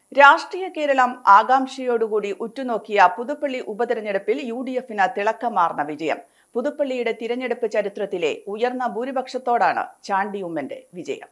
രാഷ്ട്രീയ കേരളം ആകാംക്ഷയോടുകൂടി ഉറ്റുനോക്കിയ പുതുപ്പള്ളി ഉപതെരഞ്ഞെടുപ്പിൽ U D എഫിന് തിളക്കമാർന്ന വിജയം പുതുപ്പള്ളിയുടെ തിരഞ്ഞെടുപ്പ് ചരിത്രത്തിലെ ഉയർന്ന ഭൂരിപക്ഷത്തോടാണ് ചാണ്ടി ഉമ്മന്റെ വിജയം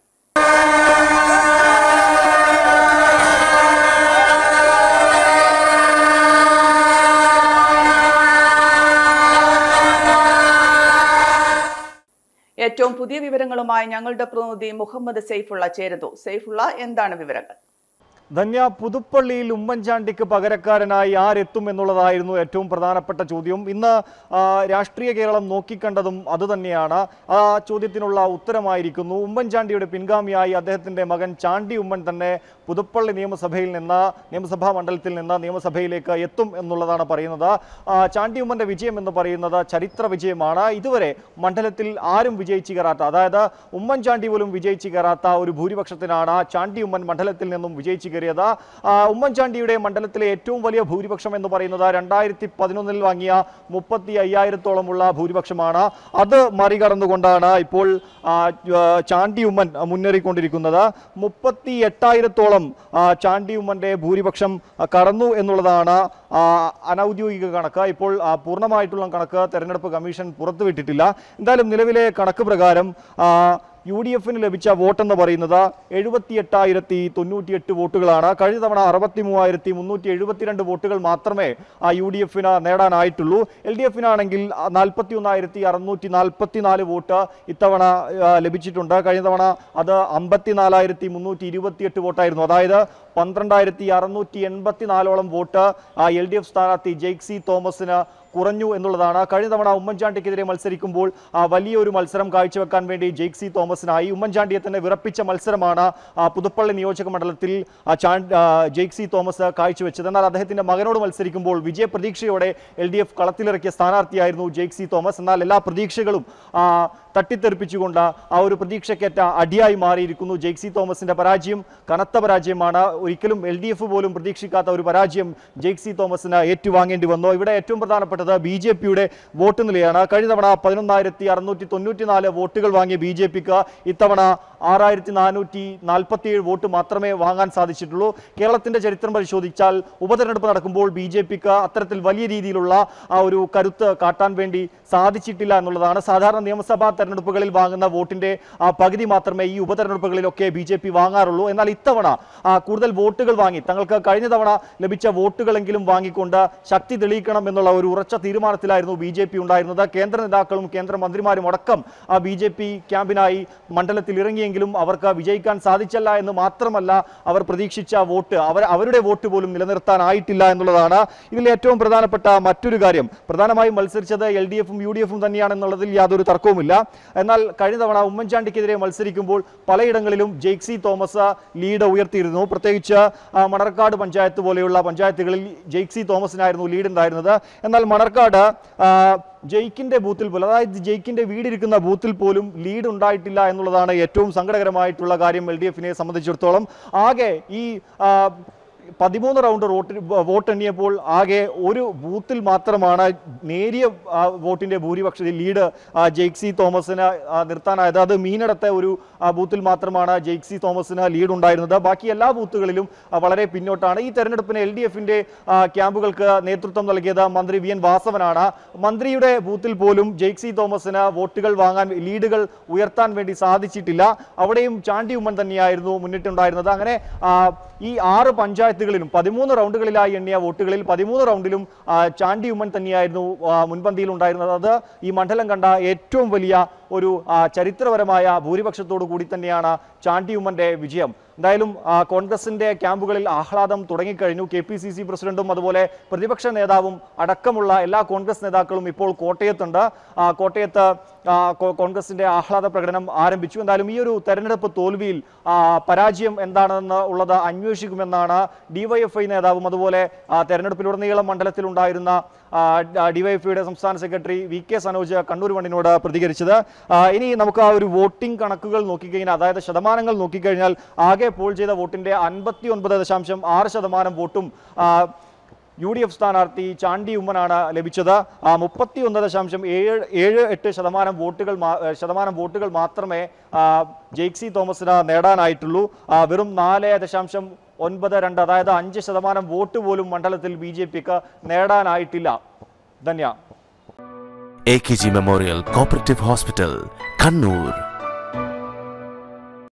ഏറ്റവും പുതിയ വിവരങ്ങളുമായി ഞങ്ങളുടെ പ്രതിനിധി മുഹമ്മദ് സെയ്ഫുള്ള ചേരുന്നു സെയ്ഫുള്ള എന്താണ് വിവരങ്ങൾ ധന്യ പുതുപ്പള്ളിയിൽ ഉമ്മൻചാണ്ടിക്ക് പകരക്കാരനായി ആരെത്തും എന്നുള്ളതായിരുന്നു ഏറ്റവും പ്രധാനപ്പെട്ട ചോദ്യം ഇന്ന് ആ, രാഷ്ട്രീയ കേരളം നോക്കിക്കണ്ടതും അതുതന്നെയാണ് ആ ചോദ്യത്തിനുള്ള ഉത്തരമായിരിക്കുന്നു ഉമ്മൻചാണ്ടിയുടെ പിൻഗാമിയായി അദ്ദേഹത്തിന്റെ മകൻ ചാണ്ടി ഉമ്മൻ തന്നെ പുതുപ്പള്ളി നിയമസഭയിൽ നിന്ന് നിയമസഭാ മണ്ഡലത്തിൽ നിന്ന് നിയമസഭയിലേക്ക് എത്തും എന്നുള്ളതാണ് പറയുന്നത് ആ, ചാണ്ടി ഉമ്മന്റെ വിജയം എന്ന് പറയുന്നത് ചരിത്ര വിജയമാണ് ഇതുവരെ മണ്ഡലത്തിൽ ആരും വിജയിച്ചു കയറാത്ത അതായത് ഉമ്മൻചാണ്ടി പോലും വിജയിച്ചു കയറാത്ത ഒരു ഭൂരിപക്ഷത്തിനാണ് ചാണ്ടി ഉമ്മൻ മണ്ഡലത്തിൽ നിന്നും വിജയിച്ചു കയറിയത് ആ, ഉമ്മൻചാണ്ടിയുടെ മണ്ഡലത്തിലെ ഏറ്റവും വലിയ ഭൂരിപക്ഷം എന്ന് പറയുന്നത് രണ്ടായിരത്തി പതിനൊന്നിൽ വാങ്ങിയ മുപ്പത്തി അയ്യായിരത്തോളമുള്ള ഭൂരിപക്ഷമാണ് അത് മറികടന്നുകൊണ്ടാണ് ഇപ്പോൾ ആ, ആ, ചാണ്ടി ഉമ്മൻ മുന്നേറിക്കൊണ്ടിരിക്കുന്നത് മുപ്പത്തി എട്ടായിരത്തോളം ആ, ചാണ്ടി ഉമ്മന്റെ ഭൂരിപക്ഷം ആ, കടന്നു എന്നുള്ളതാണ് ആ, അനൗദ്യോഗിക കണക്ക് ഇപ്പോൾ ആ, പൂർണ്ണമായിട്ടുള്ള കണക്ക് തെരഞ്ഞെടുപ്പ് കമ്മീഷൻ പുറത്തുവിട്ടിട്ടില്ല എന്തായാലും നിലവിലെ കണക്ക് പ്രകാരം ആ, യു ഡി എഫിന് ലഭിച്ച വോട്ടെന്ന് പറയുന്നത് എഴുപത്തി എട്ടായിരത്തി തൊണ്ണൂറ്റിയെട്ട് വോട്ടുകളാണ് കഴിഞ്ഞ തവണ അറുപത്തി മൂവായിരത്തി മുന്നൂറ്റി എഴുപത്തിരണ്ട് വോട്ടുകൾ മാത്രമേ ആ യു ഡി എഫിന് നേടാനായിട്ടുള്ളൂ എൽ ഡി എഫിനാണെങ്കിൽ നാൽപ്പത്തി ഒന്നായിരത്തി അറുന്നൂറ്റി നാൽപ്പത്തി നാല് വോട്ട് ഇത്തവണ ആ, ലഭിച്ചിട്ടുണ്ട് കഴിഞ്ഞ തവണ അത് അമ്പത്തി നാലായിരത്തി മുന്നൂറ്റി ഇരുപത്തിയെട്ട് വോട്ടായിരുന്നു അതായത് പന്ത്രണ്ടായിരത്തി അറുന്നൂറ്റി എൺപത്തി നാലോളം വോട്ട് ആ എൽ ഡി എഫ് സ്ഥാനാർത്ഥി ജെയ്ക്സി തോമസിന് കുറഞ്ഞു എന്നുള്ളതാണ് കഴിഞ്ഞ തവണ ഉമ്മൻചാണ്ടിക്കെതിരെ മത്സരിക്കുമ്പോൾ ആ, വലിയൊരു മത്സരം കാഴ്ചവെക്കാൻ വേണ്ടി ജെയ്ക്സി തോമസിനായി ഉമ്മൻചാണ്ടിയെ തന്നെ വിറപ്പിച്ച മത്സരമാണ് ആ, പുതുപ്പള്ളി നിയോജക മണ്ഡലത്തിൽ ആ, ചാൻ- ആ, ജെയ്ക്സി തോമസ് കാഴ്ചവെച്ചത് എന്നാൽ അദ്ദേഹത്തിന്റെ മകനോട് മത്സരിക്കുമ്പോൾ വിജയപ്രതീക്ഷയോടെ എൽ ഡി എഫ് കളത്തിലിറക്കിയ സ്ഥാനാർത്ഥിയായിരുന്നു ജെയ്ക്സി തോമസ് എന്നാൽ എല്ലാ പ്രതീക്ഷകളും ആ, തട്ടിത്തെറിപ്പിച്ചുകൊണ്ട് ആ ഒരു പ്രതീക്ഷയ്ക്കേറ്റ അടിയായി മാറിയിരിക്കുന്നു ജെയ്ക്സി തോമസിന്റെ പരാജയം കനത്ത പരാജയമാണ് ഒരിക്കലും എൽ ഡി എഫ് പോലും പ്രതീക്ഷിക്കാത്ത ഒരു പരാജയം ജെയ്ക്സി തോമസിന് ഏറ്റുവാങ്ങേണ്ടി വന്നു ഇവിടെ ഏറ്റവും പ്രധാനപ്പെട്ടത് ബി ജെ പിയുടെ വോട്ട് നിലയാണ് കഴിഞ്ഞ തവണ പതിനൊന്നായിരത്തി അറുന്നൂറ്റി തൊണ്ണൂറ്റി നാല് വോട്ടുകൾ വാങ്ങിയ ബി ജെ പിക്ക് ഇത്തവണ ആറായിരത്തി നാനൂറ്റി നാൽപ്പത്തിയേഴ് വോട്ട് മാത്രമേ വാങ്ങാൻ സാധിച്ചിട്ടുള്ളൂ കേരളത്തിന്റെ ചരിത്രം പരിശോധിച്ചാൽ ഉപതെരഞ്ഞെടുപ്പ് നടക്കുമ്പോൾ ബി ജെ പിക്ക് അത്തരത്തിൽ വലിയ രീതിയിലുള്ള ആ ഒരു കരുത്ത് കാട്ടാൻ വേണ്ടി സാധിച്ചിട്ടില്ല എന്നുള്ളതാണ് സാധാരണ നിയമസഭാ തെരഞ്ഞെടുപ്പുകളിൽ വാങ്ങുന്ന വോട്ടിന്റെ ആ പകുതി മാത്രമേ ഈ ഉപതെരഞ്ഞെടുപ്പുകളിലൊക്കെ ബി ജെ പി വാങ്ങാറുള്ളൂ എന്നാൽ ഇത്തവണ ആ, കൂടുതൽ വോട്ടുകൾ വാങ്ങി തങ്ങൾക്ക് കഴിഞ്ഞ തവണ ലഭിച്ച വോട്ടുകളെങ്കിലും വാങ്ങിക്കൊണ്ട് ശക്തി തെളിയിക്കണം എന്നുള്ള ഒരു ഉറച്ച തീരുമാനത്തിലായിരുന്നു ബി ജെ പി ഉണ്ടായിരുന്നത് കേന്ദ്ര നേതാക്കളും കേന്ദ്രമന്ത്രിമാരും അടക്കം ആ ബി ജെ പി ക്യാമ്പിനായി മണ്ഡലത്തിൽ ഇറങ്ങിയെങ്കിലും അവർക്ക് വിജയിക്കാൻ സാധിച്ചല്ല എന്ന് മാത്രമല്ല അവർ പ്രതീക്ഷിച്ച വോട്ട് അവർ അവരുടെ വോട്ട് പോലും നിലനിർത്താനായിട്ടില്ല എന്നുള്ളതാണ് ഇതിൽ ഏറ്റവും പ്രധാനപ്പെട്ട മറ്റൊരു കാര്യം പ്രധാനമായും മത്സരിച്ചത് എൽ ഡി എഫും യു ഡി എഫും തന്നെയാണെന്നുള്ളതിൽ യാതൊരു തർക്കവുമില്ല എന്നാൽ കഴിഞ്ഞ തവണ ഉമ്മൻചാണ്ടിക്കെതിരെ മത്സരിക്കുമ്പോൾ പലയിടങ്ങളിലും ജെയ്ക്സി തോമസ് ലീഡ് ഉയർത്തിയിരുന്നു പ്രത്യേകിച്ച് ആ, മണർക്കാട് പഞ്ചായത്ത് പോലെയുള്ള പഞ്ചായത്തുകളിൽ ജെയ്ക്സി തോമസിനായിരുന്നു ലീഡ് ഉണ്ടായിരുന്നത് എന്നാൽ മണർക്കാട് ആ, ജെയ്ക്കിന്റെ ബൂത്തിൽ പോലും അതായത് ജെയ്ക്കിന്റെ വീടിരിക്കുന്ന ബൂത്തിൽ പോലും ലീഡ് ഉണ്ടായിട്ടില്ല എന്നുള്ളതാണ് ഏറ്റവും സങ്കടകരമായിട്ടുള്ള കാര്യം എൽ ഡി എഫിനെ സംബന്ധിച്ചിടത്തോളം ആകെ ഈ ആ, പതിമൂന്ന് റൗണ്ട് വോട്ട് വോട്ട് എണ്ണിയപ്പോൾ ആകെ ഒരു ബൂത്തിൽ മാത്രമാണ് നേരിയ ആ, വോട്ടിന്റെ ഭൂരിപക്ഷ ലീഡ് ആ, ജെയ്ക്സി തോമസിന് ആ, നിർത്താനായത് അത് മീനടത്തെ ഒരു ആ, ബൂത്തിൽ മാത്രമാണ് ജെയ്ക്സി തോമസിന് ലീഡ് ഉണ്ടായിരുന്നത് ബാക്കി എല്ലാ ബൂത്തുകളിലും ആ, വളരെ പിന്നോട്ടാണ് ഈ തെരഞ്ഞെടുപ്പിന് എൽ ഡി എഫിന്റെ ക്യാമ്പുകൾക്ക് നേതൃത്വം നൽകിയത് മന്ത്രി വി എൻ വാസവനാണ് മന്ത്രിയുടെ ബൂത്തിൽ പോലും ജെയ്ക്സി തോമസിന് വോട്ടുകൾ വാങ്ങാൻ ലീഡുകൾ ഉയർത്താൻ വേണ്ടി സാധിച്ചിട്ടില്ല അവിടെയും ചാണ്ടി ഉമ്മൻ തന്നെയായിരുന്നു മുന്നിട്ടുണ്ടായിരുന്നത് അങ്ങനെ ആ, ഈ ആറ് പഞ്ചായത്തുകളിലും പതിമൂന്ന് റൗണ്ടുകളിലായി എണ്ണിയ വോട്ടുകളിൽ പതിമൂന്ന് റൗണ്ടിലും ആ, ചാണ്ടി ഉമ്മൻ തന്നെയായിരുന്നു ആ, മുൻപന്തിയിൽ ഉണ്ടായിരുന്നത് അത് ഈ മണ്ഡലം കണ്ട ഏറ്റവും വലിയ ഒരു ആ, ചരിത്രപരമായ ഭൂരിപക്ഷത്തോടു കൂടി തന്നെയാണ് ചാണ്ടി ഉമ്മന്റെ വിജയം എന്തായാലും ആ, കോൺഗ്രസിന്റെ ക്യാമ്പുകളിൽ ആഹ്ലാദം തുടങ്ങിക്കഴിഞ്ഞു കെ പി സി സി പ്രസിഡന്റും അതുപോലെ പ്രതിപക്ഷ നേതാവും അടക്കമുള്ള എല്ലാ കോൺഗ്രസ് നേതാക്കളും ഇപ്പോൾ കോട്ടയത്തുണ്ട് ആ, കോട്ടയത്ത് ആ, കോ- കോൺഗ്രസിന്റെ ആഹ്ലാദ പ്രകടനം ആരംഭിച്ചു എന്തായാലും ഈ ഒരു തെരഞ്ഞെടുപ്പ് തോൽവിയിൽ ആ, പരാജയം എന്താണെന്ന് ഉള്ളത് അന്വേഷിക്കുമെന്നാണ് ഡിവൈഎഫ്ഐ നേതാവും അതുപോലെ ആ, തെരഞ്ഞെടുപ്പിലുടനീളം മണ്ഡലത്തിലുണ്ടായിരുന്ന ഡിവൈഎഫ്ഐയുടെ സംസ്ഥാന secretary V K Sanoj Kannur മണ്ണിനോട് പ്രതികരിച്ചത് ആ, ഇനി നമുക്ക് ആ ഒരു വോട്ടിംഗ് കണക്കുകൾ നോക്കിക്കഴിഞ്ഞാൽ അതായത് ശതമാനങ്ങൾ നോക്കിക്കഴിഞ്ഞാൽ ആകെ പോൾ ചെയ്ത വോട്ടിന്റെ അൻപത്തി ഒൻപത് ദശാംശം ആറ് ശതമാനം വോട്ടും ആ, യു ഡി എഫ് സ്ഥാനാർത്ഥി ചാണ്ടി ഉമ്മനാണ് ലഭിച്ചത് മുപ്പത്തി ഒന്ന് ദശാംശം ഏഴ് ഏഴ് എട്ട് ശതമാനം വോട്ടുകൾ മാ- ഏ, ശതമാനം വോട്ടുകൾ മാത്രമേ ആ, ജെയ്ക്സി തോമസിന് നേടാനായിട്ടുള്ളൂ ആ, വെറും നാല് ദശാംശം ഒൻപത് രണ്ട് അതായത് അഞ്ച് ശതമാനം വോട്ട് പോലും മണ്ഡലത്തിൽ ബി ജെ പിക്ക് നേടാനായിട്ടില്ല Dhanya A K G memorial cooperative hospital Kannur